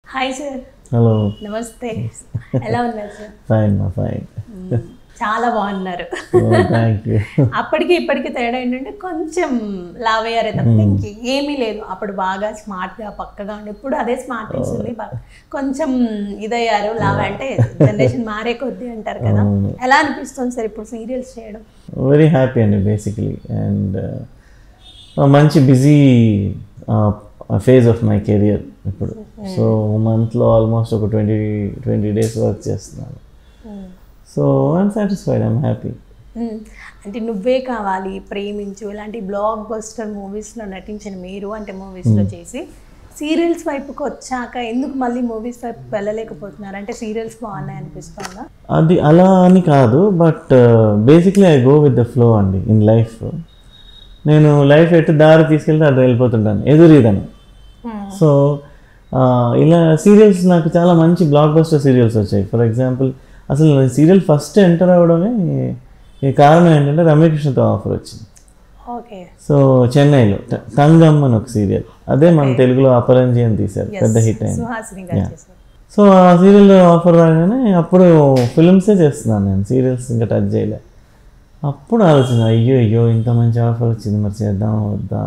Hi sir hello నమస్తే ఎలా ఉన్నారు సార్ ఫైన్ మా ఫైన్ చాలా బాగున్నారు థ్యాంక్ యూ అప్పటికి ఇప్పటికి తేడా ఏంటంటే కొంచెం లావ్ అయ్యారే తప్ప ఇంకేమీ లేదు అప్పుడు బాగా స్మార్ట్గా పక్కగా ఉండి ఇప్పుడు అదే స్మార్ట్నెస్ ఉంది బా- కొంచెం ఇదయ్యారు లావ్ అంటే జనరేషన్ మారే కొద్దీ అంటారు కదా అవును. ఎలా అనిపిస్తుంది సార్ ఇప్పుడు సీరియల్స్ చేయడం వెరీ హ్యాపీ అండి బేసిక్లీ అండ్ మంచి busy phase of my career ఇప్పుడు సో మంత్లో ఆల్మోస్ట్ ఒక ట్వంటీ ట్వంటీ డేస్ వర్క్ చేస్తున్నాను so I'm satisfied I'm happy hmm. అంటే నువ్వే కావాలి ప్రేమించు ఇలాంటి బ్లాక్ బస్టర్ మూవీస్లో నటించిన మీరు అంటే మూవీస్లో చేసి సీరియల్స్ వైపుకి వచ్చాక ఎందుకు మళ్ళీ మూవీస్ వైపు వెళ్ళలేకపోతున్నారు అంటే సీరియల్స్ బాగున్నాయి అనిపిస్తుందా అది అలా అని కాదు but basically I go with the flow అండి ఇన్ లైఫ్ నేను లైఫ్ ఎటు దారి తీసుకెళ్తే అది వెళ్ళిపోతుంటాను ఎదురీదను సో ఆ, ఇలా సీరియల్స్ నాకు చాలా మంచి బ్లాక్ బస్టర్ సీరియల్స్ వచ్చాయి ఫర్ ఎగ్జాంపుల్ అసలు సీరియల్ ఫస్ట్ ఎంటర్ అవ్వడమే ఈ కారణం ఏంటంటే రమ్యకృష్ణతో ఆఫర్ వచ్చింది ఓకే సో చెన్నైలో ట- తంగం అని ఒక సీరియల్ అదే మన తెలుగులో అపరంజి అని తీశారు పెద్ద హిట్ అయింది సుహాసిని గారు చేశారు సో ఆ సీరియల్ ఆఫర్ రాగానే అప్పుడు ఫిల్మ్సే చేస్తున్నాను నేను సీరియల్స్ ఇంకా టచ్ చేయలే అప్పుడు ఆలోచన అయ్యో అయ్యో ఇంత మంచి ఆఫర్ వచ్చింది మరి చేద్దాం వద్దా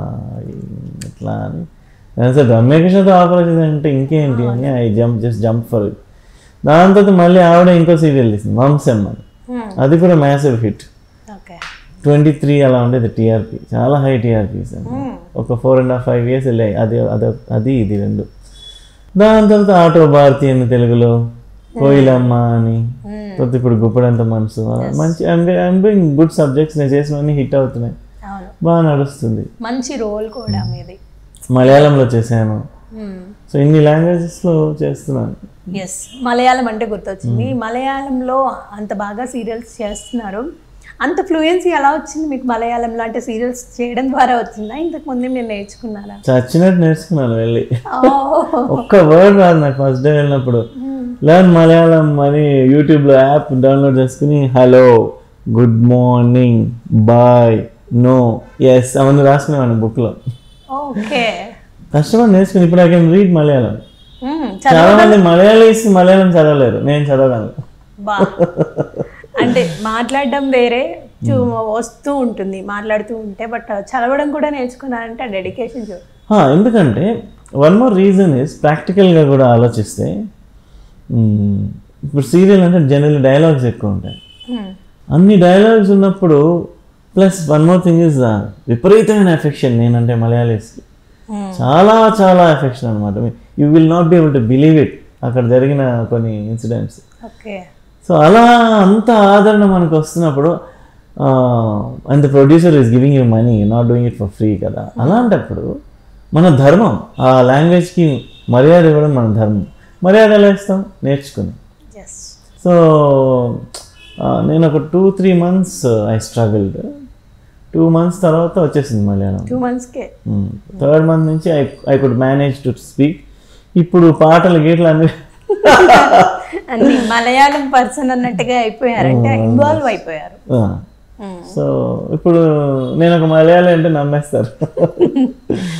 ఇట్లా అని సార్ రమ్యకృష్ణతో ఆఫర్ వచ్చింది అంటే ఇంకేంటి అని I jump just jump for it దాని తర్వాత మళ్ళీ ఆవిడ ఇంకో సీరియల్ తీసింది వంశం అని అది కూడా massive hit okay twenty three అలా ఉండేది టీఆర్పీ చాలా హై టీఆర్పీస్ ఒక four and half five years వెళ్ళాయి అది అది అది ఇది రెండు దాని తర్వాత ఆటో భారతి అని తెలుగులో కోయిలమ్మ అని తర్వాత ఇప్పుడు గుప్పడంత మనసు మంచి ఐఎమ్ డూయింగ్ గుడ్ సబ్జెక్ట్స్ నేను చేసినవన్నీ హిట్ అవుతున్నాయి అవును బాగా నడుస్తుంది మంచి రోల్ కూడా మీది మలయాళంలో చేశాను సో ఇన్ని లాంగ్వేజెస్లో చేస్తున్నాను ఎస్ మలయాళం అంటే గుర్తొచ్చింది మలయాళంలో అంత బాగా సీరియల్స్ చేస్తున్నారు అంత ఫ్లూయెన్సీ ఎలా వచ్చింది మీకు మలయాళంలో అంటే సీరియల్స్ చేయడం ద్వారా వచ్చిందా ఇంతకు ముందే మీరు నేర్చుకున్నారా చచ్చినట్టు నేర్చుకున్నాను వెళ్ళి ఓ ఒక్క వర్డ్ రాదు నాకు ఫస్ట్ డే వెళ్ళినప్పుడు లర్న్ మలయాళం అని యూట్యూబ్లో యాప్ డౌన్లోడ్ చేసుకుని hello good morning boy no yes అవన్నీ రాసుకునేవాడిని బుక్లో ఓకే కష్టపడి నేర్చుకుని ఇప్పుడు ఐ కెన్ రీడ్ మలయాళం చాలా మంది మలయాళీస్ మలయాళం చదవలేరు నేను చదవగలను బా అంటే మాట్లాడడం వేరే చూ వస్తూ ఉంటుంది మాట్లాడుతూ ఉంటే బట్ చదవడం కూడా నేర్చుకున్నారంటే డెడికేషన్ చూ హా, ఎందుకంటే వన్ మోర్ రీజన్ ఇస్ ప్రాక్టికల్గా కూడా ఆలోచిస్తే మ్మ్, ఇప్పుడు సీరియల్ అంటే జనరల్ డైలాగ్స్ ఎక్కువ ఉంటాయి అన్ని డైలాగ్స్ ఉన్నప్పుడు plus one more thing is విపరీతమైన ఎఫెక్షన్ నేనంటే మలయాళీస్కి చాలా చాలా ఎఫెక్షన్ అనమాట you will not be able to believe it అక్కడ జరిగిన కొన్ని ఇన్సిడెంట్స్ ఓకే సో అలా అంత ఆదరణ మనకు వస్తున్నప్పుడు and the producer is giving you money not doing it for free కదా అలాంటప్పుడు మన ధర్మం ఆ లాంగ్వేజ్కి మర్యాద ఇవ్వడం మన ధర్మం మర్యాద ఎలా ఇస్తాం నేర్చుకుని ఎస్ సో నేను ఒక two three months I struggled two months తర్వాత వచ్చేసింది మలయాళం టూ మంత్స్కే థర్డ్ మంత్ నుంచి I I could manage to speak ఇప్పుడు పాటలు గీటలు అన్ని అన్ని మలయాళం పర్సన్ అన్నట్టుగా అయిపోయారంటే ఇన్వాల్వ్ అయిపోయారు సో ఇప్పుడు నేను ఒక మలయాళీ అంటే నమ్మేస్తారు